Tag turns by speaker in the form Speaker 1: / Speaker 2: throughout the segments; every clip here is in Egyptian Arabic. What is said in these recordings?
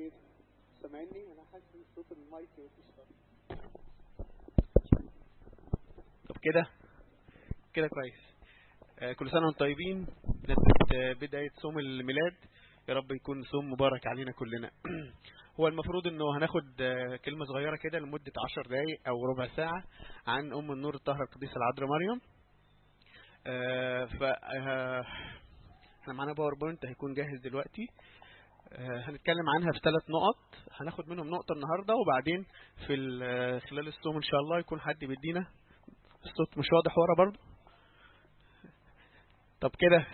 Speaker 1: خير سامعني انا حاسس ان صوت المايك مفيش صوت
Speaker 2: طب كده كده كويس آه، كل سنة وانتم طيبين بداية- آه، بداية صوم الميلاد يا رب يكون صوم مبارك علينا كلنا هو المفروض انه هناخد آه، كلمة صغيرة كده لمدة عشر دقايق او ربع ساعة عن ام النور الطاهرة القديسة العذراء مريم آه، ف آه، احنا معانا باوربوينت هيكون جاهز دلوقتي آه، هنتكلم عنها في ثلاث نقط هناخد منهم نقطة النهاردة وبعدين في ال- آه، خلال الصوم ان شاء الله يكون حد بيدينا الصوت مش واضح ورا برضو طب كده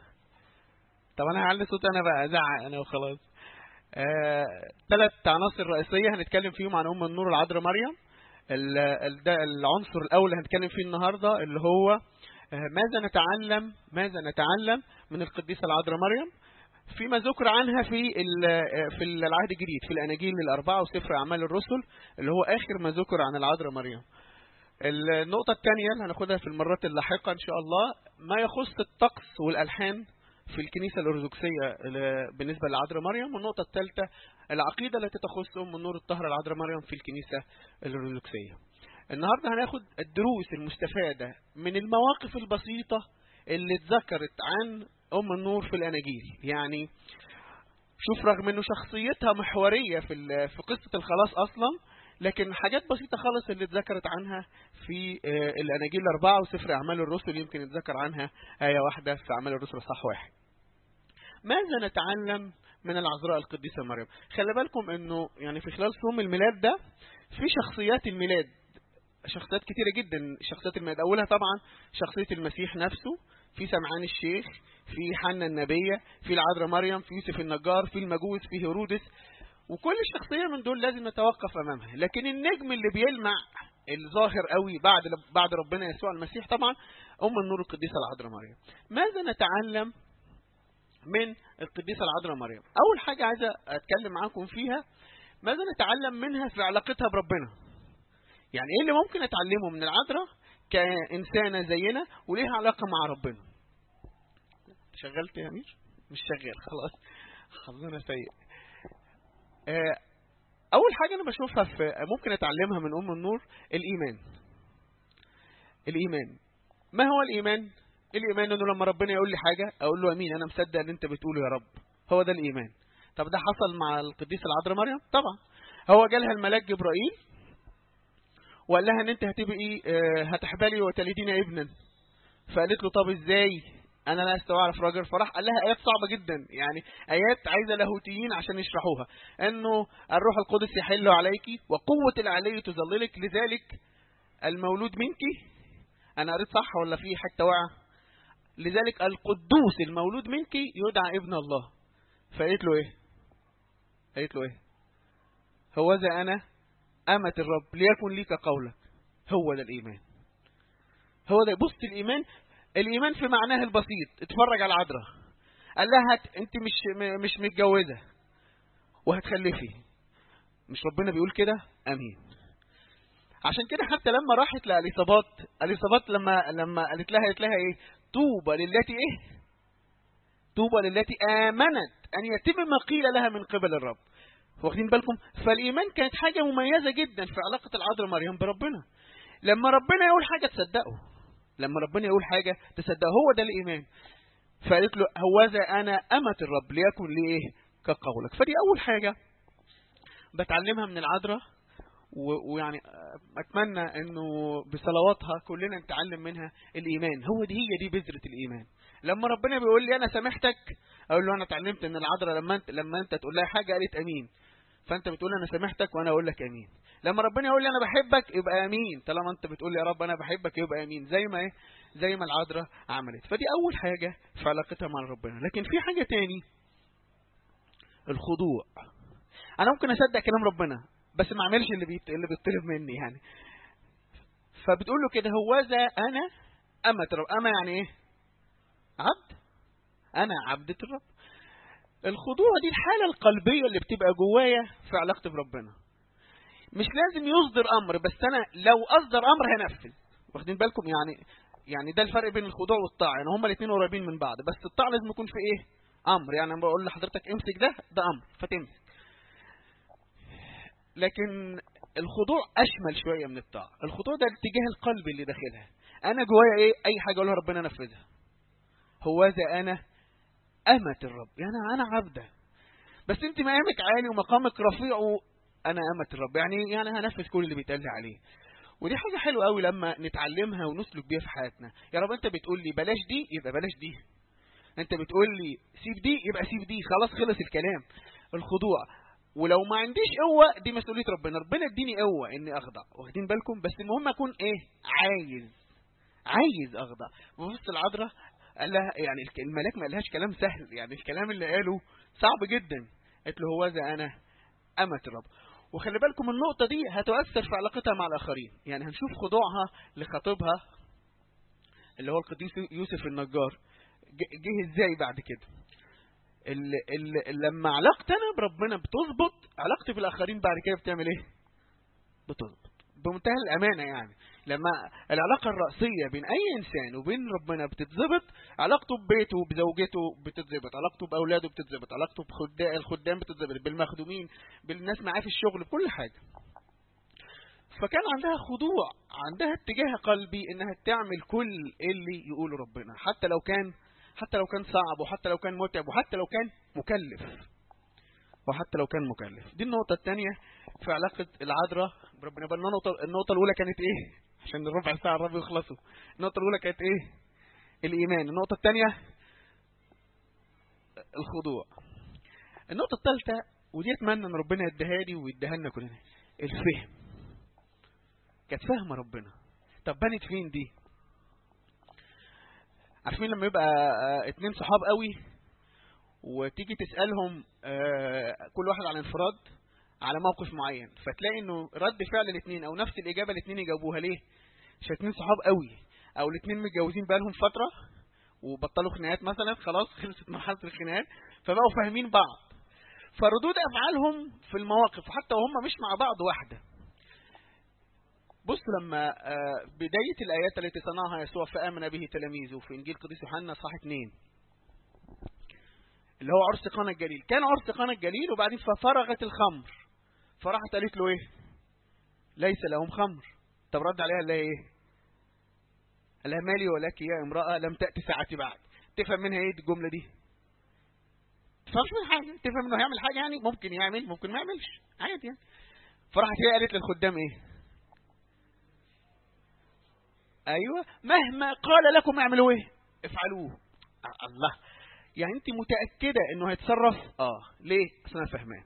Speaker 2: طب انا هعلي صوت انا بقى ازعق انا وخلاص آه، ثلاث عناصر رئيسيه هنتكلم فيهم عن ام النور العذراء مريم ال- ال- ده العنصر الاول اللي هنتكلم فيه النهارده اللي هو آه، ماذا نتعلم ماذا نتعلم من القديسه العذراء مريم فيما ذكر عنها في ال- آه، في العهد الجديد في الاناجيل الاربعه وسفر اعمال الرسل اللي هو اخر ما ذكر عن العذراء مريم النقطة الثانية اللي هناخدها في المرات اللاحقة إن شاء الله ما يخص الطقس والألحان في الكنيسة الأرثوذكسية ل- بالنسبة للعذراء مريم والنقطة الثالثة العقيدة التي تخص أم النور الطاهرة العذراء مريم في الكنيسة الأرثوذكسية النهاردة هناخد الدروس المستفادة من المواقف البسيطة اللي اتذكرت عن أم النور في الأناجيل يعني شوف رغم انه شخصيتها محورية في ال- في قصة الخلاص اصلا لكن حاجات بسيطة خالص اللي اتذكرت عنها في آه، الاناجيل الاربعة وسفر اعمال الرسل يمكن اتذكر عنها آية واحدة في اعمال الرسل صح واحد ماذا نتعلم من العذراء القديسة مريم خلي بالكم انه يعني في خلال صوم الميلاد ده في شخصيات الميلاد شخصيات كتيرة جدا شخصيات الميلاد اولها طبعا شخصية المسيح نفسه في سمعان الشيخ في حنا النبية في العذراء مريم في يوسف النجار في المجوس في هيرودس وكل شخصية من دول لازم نتوقف أمامها لكن النجم اللي بيلمع الظاهر قوي بعد بعد ربنا يسوع المسيح طبعا أم النور القديسة العذراء مريم ماذا نتعلم من القديسة العذراء مريم أول حاجة عايزة أتكلم معاكم فيها ماذا نتعلم منها في علاقتها بربنا يعني إيه اللي ممكن أتعلمه من العذراء كإنسانة زينا وليها علاقة مع ربنا شغلت يا أمير مش شغال خلاص حظنا سيء آه، اول حاجه انا بشوفها في ممكن اتعلمها من ام النور الايمان الايمان ما هو الايمان الايمان انه لما ربنا يقول لي حاجه اقول له امين انا مصدق اللي انت بتقوله يا رب هو ده الايمان طب ده حصل مع القديسه العذراء مريم طبعا هو جالها الملاك جبرائيل وقال لها ان انت هتبقي آه، هتحبلي وتلدين ابنا فقالت له طب ازاي انا لا استوعب راجل فراح قال لها ايات صعبه جدا يعني ايات عايزه لاهوتيين عشان يشرحوها انه الروح القدس يحل عليك وقوه العلي تظللك لذلك المولود منك انا قريت صح ولا في حته واقعه لذلك القدوس المولود منك يدعى ابن الله فقالت له ايه قالت له ايه هو ذا انا امه الرب ليكن ليك قولك هو ده الايمان هو ده بص الايمان الايمان في معناه البسيط اتفرج على العذراء قال لها هت... انت مش م- مش متجوزه وهتخلفي مش ربنا بيقول كده امين عشان كده حتى لما راحت لاليصابات اليصابات لما لما قالت لها قالت لها ايه طوبى للتي ايه طوبى للتي امنت ان يتم ما قيل لها من قبل الرب واخدين بالكم فالايمان كانت حاجه مميزه جدا في علاقه العذراء مريم بربنا لما ربنا يقول حاجه تصدقه لما ربنا يقول حاجه تصدقه هو ده الايمان فقالت له هوذا انا امه الرب ليكن لي ايه كقولك فدي اول حاجه بتعلمها من العذراء و- ويعني اتمنى انه بصلواتها كلنا نتعلم منها الايمان هو دي هي دي بذره الايمان لما ربنا بيقول لي انا سامحتك اقول له انا اتعلمت ان العذراء لما انت لما انت تقول لها حاجه قالت امين فانت بتقول انا سامحتك وانا اقول لك امين لما ربنا يقول لي انا بحبك يبقى امين طالما انت بتقول لي يا رب انا بحبك يبقى امين زي ما ايه زي ما العذراء عملت فدي اول حاجه في علاقتها مع ربنا لكن في حاجه تاني الخضوع انا ممكن اصدق كلام ربنا بس ما اعملش اللي بيت... اللي بيطلب مني يعني فبتقول له كده هوذا انا امة الرب اما يعني ايه عبد انا عبدة الرب الخضوع دي الحالة القلبية اللي بتبقى جوايا في علاقتي بربنا مش لازم يصدر امر بس انا لو اصدر امر هنفذ واخدين بالكم يعني يعني ده الفرق بين الخضوع والطاعه يعني هما الاثنين قريبين من بعض بس الطاعه لازم يكون في ايه امر يعني انا بقول لحضرتك امسك ده ده امر فتمسك لكن الخضوع اشمل شويه من الطاعه الخضوع ده اتجاه القلب اللي داخلها انا جوايا ايه اي حاجه اقولها ربنا نفذها هوذا انا امه الرب يعني انا عبده بس انت مقامك عالي ومقامك رفيع وانا امه الرب يعني يعني هنفذ كل اللي بيتقال لي عليه ودي حاجه حلوه قوي لما نتعلمها ونسلك بيها في حياتنا يا رب انت بتقول لي بلاش دي يبقى بلاش دي انت بتقول لي سيب دي يبقى سيب دي خلاص خلص الكلام الخضوع ولو ما عنديش قوه دي مسؤوليه ربنا ربنا اديني قوه اني اخضع واخدين بالكم بس المهم اكون ايه عايز عايز اخضع بص العذراء قال لها يعني الك- الملاك ما قالهاش كلام سهل يعني الكلام اللي قاله صعب جدا قالت له هوذا انا امه الرب وخلي بالكم النقطه دي هتؤثر في علاقتها مع الاخرين يعني هنشوف خضوعها لخطيبها اللي هو القديس يوسف النجار ج- جه ازاي بعد كده ال ال لما علاقتي انا بربنا بتظبط علاقتي بالاخرين بعد كده بتعمل ايه بتظبط بمنتهى الامانه يعني لما العلاقه الرئيسيه بين اي انسان وبين ربنا بتتظبط علاقته ببيته وبزوجته بتتظبط علاقته باولاده بتتظبط علاقته بخدام الخدام بتتظبط بالمخدومين بالناس معاه في الشغل بكل حاجه فكان عندها خضوع عندها اتجاه قلبي انها تعمل كل اللي يقوله ربنا حتى لو كان حتى لو كان صعب وحتى لو كان متعب وحتى لو كان مكلف وحتى لو كان مكلف دي النقطة الثانية في علاقة العذراء بربنا يبقى النقطة النقطة الأولى كانت إيه؟ عشان الربع ساعة الرب يخلصوا النقطة الأولى كانت إيه؟ الإيمان النقطة الثانية الخضوع النقطة الثالثة ودي أتمنى إن ربنا يديها لي ويديها لنا كلنا الفهم كانت فاهمة ربنا طب بنت فين دي؟ عارفين لما يبقى آه، اتنين صحاب قوي وتيجي تسألهم آه، كل واحد على انفراد على موقف معين فتلاقي انه رد فعل الاثنين او نفس الاجابه الاثنين يجاوبوها ليه عشان اتنين صحاب قوي او الاثنين متجوزين بقالهم فتره وبطلوا خناقات مثلا خلاص خلصت مرحله الخناقات فبقوا فاهمين بعض فردود افعالهم في المواقف وحتى وهم مش مع بعض واحده بص لما آه، بدايه الايات التي صنعها يسوع فامن به تلاميذه في انجيل قديس يوحنا صح اتنين اللي هو عرس قانا الجليل كان عرس قانا الجليل وبعدين ففرغت الخمر فراحت قالت له ايه ليس لهم خمر طب رد عليها قال لها ايه قال لها مالي ولك يا امرأة لم تأتي ساعتي بعد تفهم منها ايه الجملة دي تفهمش من حاجة تفهم انه هيعمل حاجة يعني ممكن يعمل ممكن ما يعملش عادي يعني فراحت هي قالت للخدام ايه ايوه مهما قال لكم اعملوا ايه افعلوه آه، الله يعني انت متاكده انه هيتصرف اه ليه اصل انا فاهمان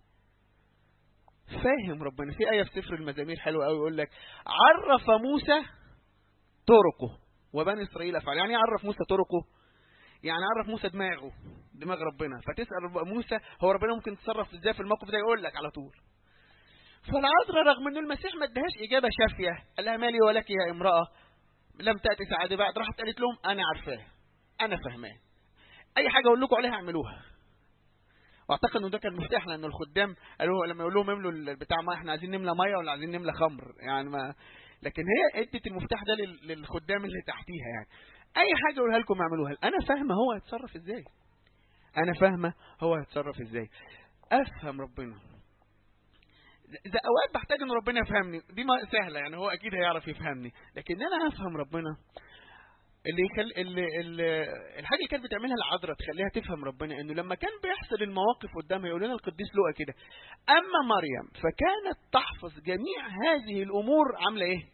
Speaker 2: فاهم ربنا في ايه في سفر المزامير حلوه قوي يقول لك عرف موسى طرقه وبني اسرائيل افعال يعني إيه عرف موسى طرقه يعني عرف موسى دماغه دماغ ربنا فتسال موسى هو ربنا ممكن يتصرف ازاي في الموقف ده يقول لك على طول فالعذراء رغم ان المسيح ما ادهاش اجابه شافيه قال لها مالي ولك يا امراه لم تاتي ساعه بعد راحت قالت لهم انا عارفاه انا فاهماه اي حاجه اقول لكم عليها اعملوها واعتقد انه ده كان مفتاح لان الخدام قالوا لما يقول لهم املوا البتاع ما احنا عايزين نملى ميه ولا عايزين نملى خمر يعني ما لكن هي ادت المفتاح ده لل- للخدام اللي تحتيها يعني اي حاجه اقولها لكم اعملوها انا فاهمه هو هيتصرف ازاي انا فاهمه هو هيتصرف ازاي افهم ربنا ده اوقات بحتاج ان ربنا يفهمني دي ما سهله يعني هو اكيد هيعرف يفهمني لكن انا افهم ربنا اللي يخل... اللي... اللي... الحاجه اللي كانت بتعملها العذراء تخليها تفهم ربنا انه لما كان بيحصل المواقف قدامها يقول لنا القديس لوقا كده اما مريم فكانت تحفظ جميع هذه الامور عامله ايه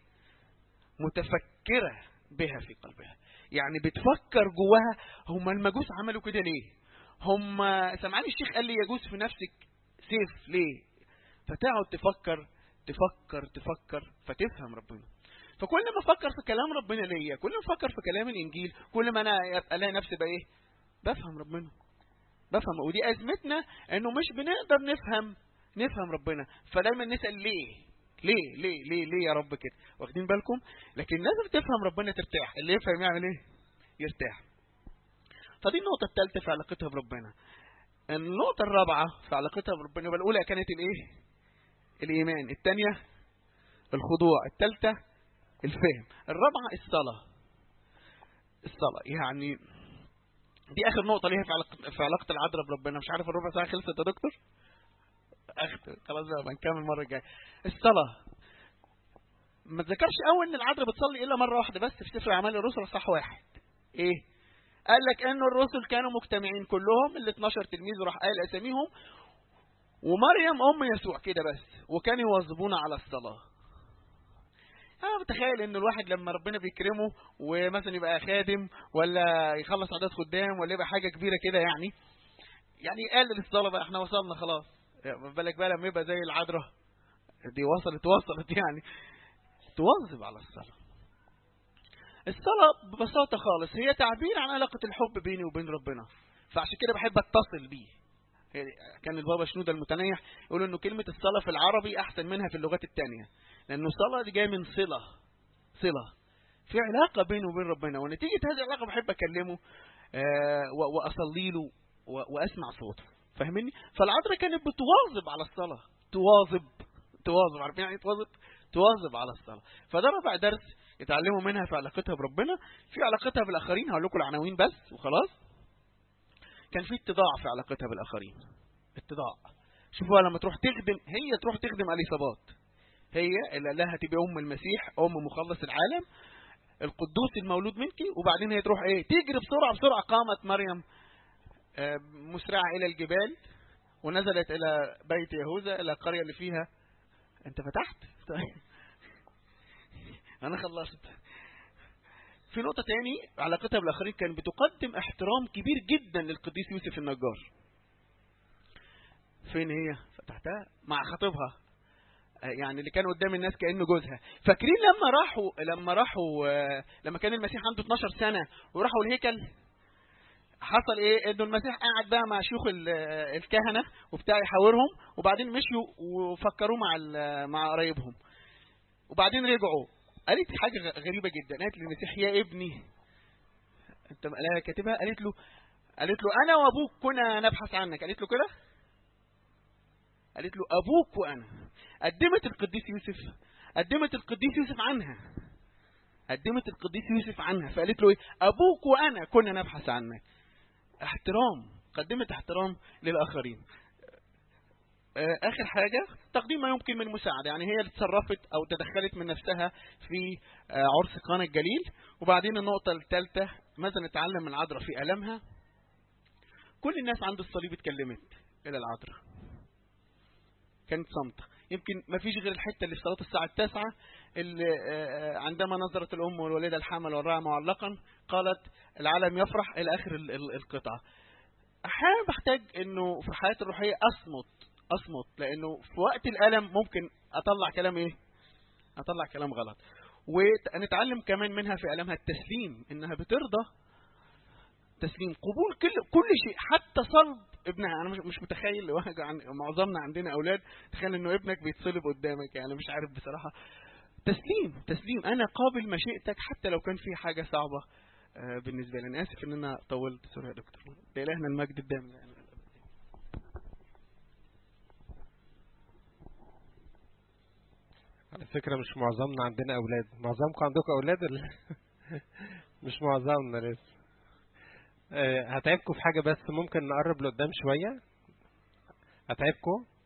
Speaker 2: متفكره بها في قلبها يعني بتفكر جواها هم المجوس عملوا كده ليه هم سمعان الشيخ قال لي يجوز في نفسك سيف ليه فتقعد تفكر تفكر تفكر فتفهم ربنا فكل ما افكر في كلام ربنا ليا كل ما افكر في كلام الانجيل كل ما انا أبقى الاقي نفسي بقى ايه بفهم ربنا بفهم ودي ازمتنا انه مش بنقدر نفهم نفهم ربنا فدايما نسال ليه ليه ليه ليه ليه يا رب كده واخدين بالكم لكن لازم تفهم ربنا ترتاح اللي يفهم يعمل ايه يرتاح فدي النقطه الثالثه في علاقتها بربنا النقطه الرابعه في علاقتها بربنا يبقى الاولى كانت الايه الايمان الثانيه الخضوع الثالثه الفهم الرابعة الصلاة الصلاة يعني دي آخر نقطة ليها في علاقة في علاقة العذراء بربنا مش عارف الربع ساعة خلصت يا دكتور أختم خلاص بقى بنكمل المرة الجاية الصلاة ما تذكرش قوي ان العذراء بتصلي الا مره واحده بس في سفر اعمال الرسل صح واحد ايه قال لك ان الرسل كانوا مجتمعين كلهم ال 12 تلميذ وراح قال اساميهم ومريم ام يسوع كده بس وكانوا يواظبون على الصلاه انا متخيل ان الواحد لما ربنا بيكرمه ومثلا يبقى خادم ولا يخلص عدد خدام ولا يبقى حاجه كبيره كده يعني يعني يقلل الصلاه بقى احنا وصلنا خلاص ما بالك بقى لما يبقى زي العذراء دي وصلت وصلت يعني تواظب على الصلاه الصلاه ببساطه خالص هي تعبير عن علاقه الحب بيني وبين ربنا فعشان كده بحب اتصل بيه كان البابا شنودة المتنيح يقول انه كلمة الصلاة في العربي احسن منها في اللغات التانية لانه الصلاة دي جاية من صلة صلة في علاقة بينه وبين ربنا ونتيجة هذه العلاقة بحب اكلمه آه واصلي له واسمع صوته فاهمني فالعذراء كانت بتواظب على الصلاة تواظب تواظب عارفين يعني تواظب تواظب على الصلاة فده رابع درس يتعلموا منها في علاقتها بربنا في علاقتها بالاخرين هقول لكم العناوين بس وخلاص كان في اتضاع في علاقتها بالاخرين اتضاع شوفوا لما تروح تخدم هي تروح تخدم اليصابات هي اللي لها تبقى ام المسيح ام مخلص العالم القدوس المولود منك وبعدين هي تروح ايه تجري بسرعه بسرعه قامت مريم مسرعه الى الجبال ونزلت الى بيت يهوذا الى القريه اللي فيها انت فتحت انا خلصت في نقطة تاني علاقتها بالآخرين كانت بتقدم احترام كبير جدا للقديس يوسف النجار. فين هي؟ فتحتها مع خطيبها. يعني اللي كان قدام الناس كأنه جوزها. فاكرين لما راحوا لما راحوا لما كان المسيح عنده 12 سنة وراحوا الهيكل حصل ايه؟ انه المسيح قاعد بقى مع شيوخ الكهنة وبتاع يحاورهم وبعدين مشيوا وفكروا مع مع قرايبهم. وبعدين رجعوا قالت حاجة غريبة جدا قالت للمسيح يا ابني انت لا كاتبها قالت له قالت له انا وابوك كنا نبحث عنك قالت له كده قالت له ابوك وانا قدمت القديس يوسف قدمت القديس يوسف عنها قدمت القديس يوسف عنها فقالت له ايه ابوك وانا كنا نبحث عنك احترام قدمت احترام للاخرين اخر حاجة تقديم ما يمكن من مساعدة يعني هي اللي اتصرفت او تدخلت من نفسها في عرس قانا الجليل وبعدين النقطة الثالثة ماذا نتعلم من العذراء في ألمها كل الناس عند الصليب اتكلمت إلى العذراء كانت صامتة يمكن ما فيش غير الحتة اللي في صلاة الساعة التاسعة اللي عندما نظرت الأم والوليدة الحمل والرعى معلقا قالت العالم يفرح إلى آخر القطعة أحيانا بحتاج إنه في حياتي الروحية أصمت اصمت لانه في وقت الالم ممكن اطلع كلام ايه اطلع كلام غلط ونتعلم كمان منها في الامها التسليم انها بترضى تسليم قبول كل كل شيء حتى صلب ابنها انا مش مش متخيل عن معظمنا عندنا اولاد تخيل انه ابنك بيتصلب قدامك يعني مش عارف بصراحه تسليم تسليم انا قابل مشيئتك حتى لو كان في حاجه صعبه بالنسبه لي انا اسف ان انا طولت سوري يا دكتور لالهنا المجد الدائم يعني
Speaker 3: على فكرة مش معظمنا عندنا أولاد معظمكم عندكم أولاد ولا مش معظمنا لسه أه هتعبكم في حاجة بس ممكن نقرب لقدام شوية هتعبكم